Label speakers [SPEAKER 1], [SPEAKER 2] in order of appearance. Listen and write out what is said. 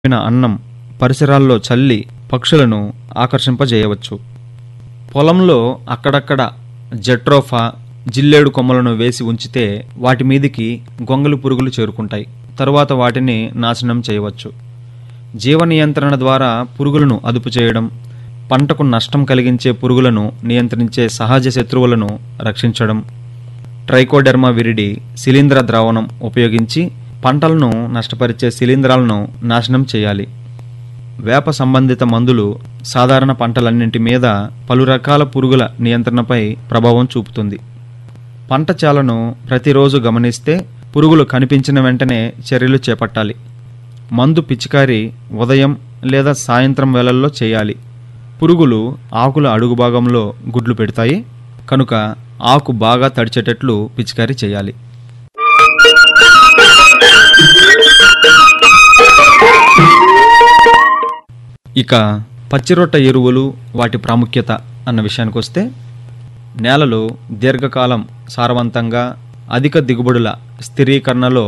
[SPEAKER 1] మిగిలిన అన్నం పరిసరాల్లో చల్లి పక్షులను ఆకర్షింపజేయవచ్చు పొలంలో అక్కడక్కడ జట్రోఫా జిల్లేడు కొమ్మలను వేసి ఉంచితే వాటి మీదికి గొంగలి పురుగులు చేరుకుంటాయి తరువాత వాటిని నాశనం చేయవచ్చు జీవ నియంత్రణ ద్వారా పురుగులను అదుపు చేయడం పంటకు నష్టం కలిగించే పురుగులను నియంత్రించే సహజ శత్రువులను రక్షించడం ట్రైకోడెర్మా విరిడి శిలీంధ్ర ద్రావణం ఉపయోగించి పంటలను నష్టపరిచే శిలీంధ్రాలను నాశనం చేయాలి వేప సంబంధిత మందులు సాధారణ పంటలన్నింటి మీద పలు రకాల పురుగుల నియంత్రణపై ప్రభావం చూపుతుంది పంట చేలను ప్రతిరోజు గమనిస్తే పురుగులు కనిపించిన వెంటనే చర్యలు చేపట్టాలి మందు పిచికారి ఉదయం లేదా సాయంత్రం వేళల్లో చేయాలి పురుగులు ఆకుల అడుగు భాగంలో గుడ్లు పెడతాయి కనుక ఆకు బాగా తడిచేటట్లు పిచికారీ చేయాలి ఇక పచ్చిరొట్ట ఎరువులు వాటి ప్రాముఖ్యత అన్న విషయానికి వస్తే నేలలు దీర్ఘకాలం సారవంతంగా అధిక దిగుబడుల స్థిరీకరణలో